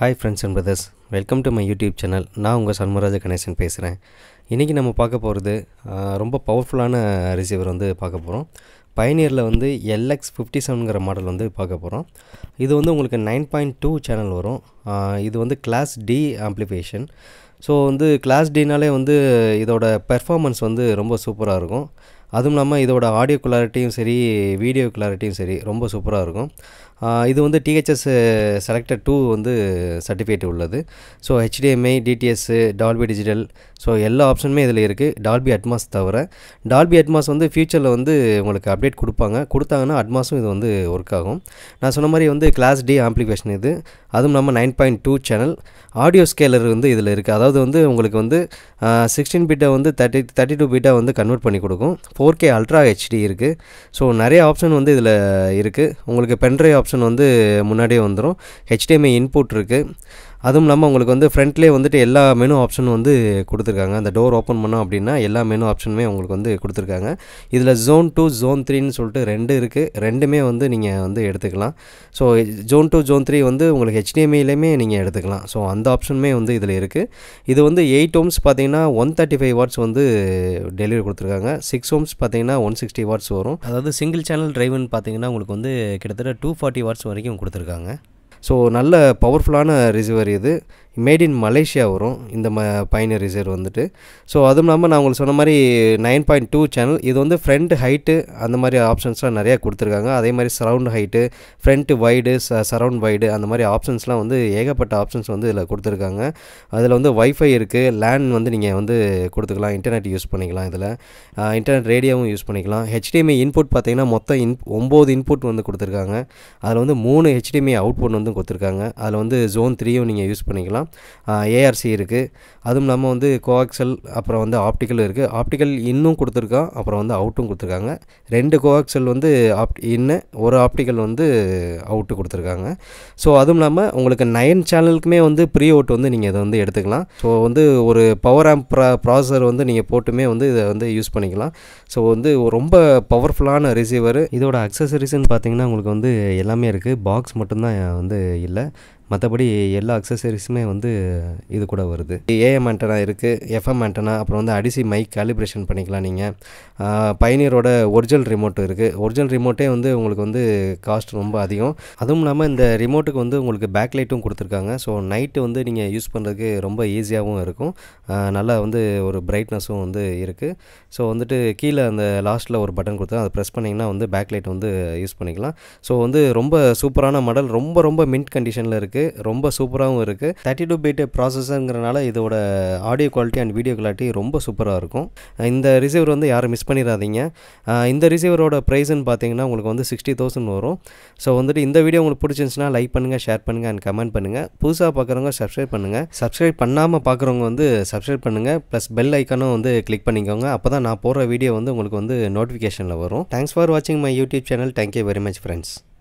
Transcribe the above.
hi friends and brothers welcome to my YouTube channel நான் உங்கள் சண்முகராஜ கணேசன் பேசுகிறேன் இன்றைக்கி நம்ம பார்க்க போகிறது ரொம்ப பவர்ஃபுல்லான ரிசீவர் வந்து பார்க்க போகிறோம் பயனியரில் வந்து எல்எக்ஸ் ஃபிஃப்டி செவனுங்கிற மாடல் வந்து பார்க்க போகிறோம் இது வந்து உங்களுக்கு நைன் பாயிண்ட் டூ சேனல் வரும் ஆஹ் இது வந்து கிளாஸ் டி ஆம்ப்ளிஃபிகேஷன் ஸோ வந்து கிளாஸ் டினாலே வந்து இதோட பெர்ஃபார்மன்ஸ் வந்து ரொம்ப சூப்பராக இருக்கும் அதுவும் இல்லாமல் இதோட ஆடியோ கிளாரிட்டியும் சரி வீடியோ கிளாரிட்டியும் சரி ரொம்ப சூப்பராக இருக்கும் ஆஹ் இது வந்து டிஹெச்எஸ் செலக்டட் டூ வந்து சர்டிஃபிகேட் உள்ளது so HDMI DTS Dolby digital so எல்லா ஆப்ஷனுமே இதில் இருக்குது டால்பி அட்மாஸ் தவிர டால்பி அட்மாஸ் வந்து ஃப்யூச்சரில் வந்து உங்களுக்கு அப்டேட் கொடுப்பாங்க கொடுத்தாங்கன்னா அட்மாஸும் இது வந்து ஒர்க் ஆகும் நான் சொன்ன மாதிரி வந்து கிளாஸ் டி ஆம்ப்ளிஃபிகேஷன் இது அதுவும் இல்லாமல் nine point two channel audio scaler வந்து இதில் இருக்குது அதாவது வந்து உங்களுக்கு வந்து சிக்ஸ்டீன் பீட்டை வந்து தேர்ட்டி தேர்ட்டி டூ பீட்டை வந்து கன்வெர்ட் பண்ணி கொடுக்கும் ஃபோர் கே அல்ட்ரா ஹெச்டி இருக்குது ஸோ நிறைய ஆப்ஷன் வந்து இதில் இருக்குது உங்களுக்கு பென்ட்ரைவ் ஆப்ஷன் வந்து முன்னாடியே வந்துடும் ஹெச்டிஎம்ஐ இன்புட் இருக்குது அதுவும் இல்லாமல் உங்களுக்கு வந்து ஃப்ரண்ட்லேயே வந்துட்டு எல்லா மெனு ஆப்ஷனும் வந்து கொடுத்துருக்காங்க அந்த டோர் ஓப்பன் பண்ணோம் அப்படின்னா எல்லா மெனு ஆப்ஷனுமே உங்களுக்கு வந்து கொடுத்துருக்காங்க இதில் ஜோன் டூ ஜோன் த்ரீன்னு சொல்லிட்டு ரெண்டு இருக்குது ரெண்டுமே வந்து நீங்கள் வந்து எடுத்துக்கலாம் so zone two zone three வந்து உங்களுக்கு ஹெச்டிஎம்ஐலையுமே நீங்கள் எடுத்துக்கலாம் ஸோ அந்த ஆப்ஷனுமே வந்து இதில் இருக்குது இது வந்து எயிட் ஓம்ஸ் பார்த்தீங்கன்னா ஒன் தேர்ட்டி ஃபைவ் வாட்ஸ் வந்து டெலிவரி கொடுத்துருக்காங்க சிக்ஸ் ஓம்ஸ் பார்த்தீங்கன்னா ஒன் சிக்ஸ்டி வாட்ஸ் வரும் அதாவது சிங்கிள் சேனல் டிரைவ்னு பார்த்தீங்கன்னா உங்களுக்கு வந்து கிட்டத்தட்ட டூ ஃபார்ட்டி வாட்ஸ் வரைக்கும் கொடுத்துருக்காங்க ஸோ நல்ல பவர்ஃபுல்லான ரிசீவர் இது மேட் இன் மலேசியா வரும் இந்த ம பயணியர் ரிசீவர் வந்துட்டு ஸோ அதுவும் இல்லாமல் நான் உங்களுக்கு சொன்ன மாதிரி நைன் பாயிண்ட் டூ சேனல் இது வந்து ஃப்ரண்ட் ஹைட்டு அந்த மாதிரி ஆப்ஷன்ஸ்லாம் நிறையா கொடுத்துருக்காங்க அதே மாதிரி சரவுண்ட் ஹைட்டு ஃப்ரண்ட் வைடு ச சரவுண்ட் வைடு அந்த மாதிரி ஆப்ஷன்ஸ்லாம் வந்து ஏகப்பட்ட ஆப்ஷன்ஸ் வந்து இதில் கொடுத்துருக்காங்க அதில் வந்து வைஃபை இருக்குது லேண்ட் வந்து நீங்கள் வந்து கொடுத்துக்கலாம் இன்டர்நெட் யூஸ் பண்ணிக்கலாம் இதில் இன்டர்நெட் ரேடியோவும் யூஸ் பண்ணிக்கலாம் ஹெச்டிஎம்ஐ இன்புட் பார்த்தீங்கன்னா மொத்தம் இன் ஒம்பது இன்புட் வந்து கொடுத்துருக்காங்க அதில் வந்து மூணு ஹெச்டிஎம்ஐ அவுட்புட் வந்து கொடுத்துருக்காங்க அதில் வந்து ஜோன் த்ரீயும் நீங்கள் யூஸ் பண்ணிக்கலாம் ஏஆர்சி இருக்குது அதுவும் இல்லாமல் வந்து கோஆக்சல் அப்புறம் வந்து ஆப்டிக்கல் இருக்குது ஆப்டிக்கல் இன்னும் கொடுத்துருக்கான் அப்புறம் வந்து அவுட்டும் கொடுத்துருக்காங்க ரெண்டு கோஆக்சல் வந்து ஆப் இன்னு ஒரு ஆப்டிக்கல் வந்து அவுட்டு கொடுத்துருக்காங்க ஸோ அதுவும் இல்லாமல் உங்களுக்கு நைன் சேனலுக்குமே வந்து ப்ரீ அவுட் வந்து நீங்கள் இதை வந்து எடுத்துக்கலாம் ஸோ வந்து ஒரு பவர் ஆம்ப் ப்ரா ப்ராசஸர் வந்து நீங்கள் போட்டுமே வந்து இதை வந்து யூஸ் பண்ணிக்கலாம் ஸோ வந்து ரொம்ப பவர்ஃபுல்லான ரிசீவர் இதோட அக்சசரிஸ்ன்னு பார்த்தீங்கன்னா உங்களுக்கு வந்து எல்லாமே இருக்குது பாக்ஸ் மட்டும்தான் வந்து இல்லை மற்றபடி எல்லா அக்சசரிஸுமே வந்து இது கூட வருது ஏஎம் ஆண்டனா இருக்குது எஃப்எம் ஆண்டனா அப்புறம் வந்து அடிசி மைக் கேலிப்ரேஷன் பண்ணிக்கலாம் நீங்கள் பயனியரோட ஒரிஜினல் ரிமோட் இருக்குது ஒரிஜினல் ரிமோட்டே வந்து உங்களுக்கு வந்து காஸ்ட் ரொம்ப அதிகம் அதுவும் இல்லாமல் இந்த ரிமோட்டுக்கு வந்து உங்களுக்கு பேக் லைட்டும் கொடுத்துருக்காங்க ஸோ நைட்டு வந்து நீங்கள் யூஸ் பண்ணுறதுக்கு ரொம்ப ஈஸியாகவும் இருக்கும் நல்லா வந்து ஒரு பிரைட்னஸும் வந்து இருக்குது ஸோ வந்துட்டு கீழே அந்த லாஸ்ட்டில் ஒரு பட்டன் கொடுத்தா அதை ப்ரெஸ் பண்ணிங்கன்னா வந்து பேக் லைட் வந்து யூஸ் பண்ணிக்கலாம் ஸோ வந்து ரொம்ப சூப்பரான மாடல் ரொம்ப ரொம்ப மின்ட் கண்டிஷனில் இருக்குது இருக்குது ரொம்ப சூப்பராகவும் இருக்குது தேர்ட்டி டூ பீட் ப்ராசஸருங்கிறனால இதோட audio quality and video quality ரொம்ப சூப்பராக இருக்கும் இந்த ரிசீவர் வந்து யாரும் மிஸ் பண்ணிடாதீங்க இந்த ரிசீவரோட ப்ரைஸ்ன்னு பார்த்தீங்கன்னா உங்களுக்கு வந்து சிக்ஸ்டி தௌசண்ட் வரும் ஸோ வந்துட்டு இந்த வீடியோ உங்களுக்கு பிடிச்சிருந்துச்சுன்னா லைக் பண்ணுங்கள் ஷேர் பண்ணுங்கள் அண்ட் கமெண்ட் பண்ணுங்கள் புதுசாக பார்க்குறவங்க சப்ஸ்கிரைப் பண்ணுங்கள் சப்ஸ்கிரைப் பண்ணாமல் பார்க்குறவங்க வந்து சப்ஸ்கிரைப் பண்ணுங்கள் ப்ளஸ் பெல் ஐக்கானும் வந்து கிளிக் பண்ணிக்கோங்க அப்போ தான் நான் போடுற வீடியோ வந்து உங்களுக்கு வந்து நோட்டிஃபிகேஷனில் வரும் தேங்க்ஸ் ஃபார் வாட்சிங் my YouTube channel thank you very much friends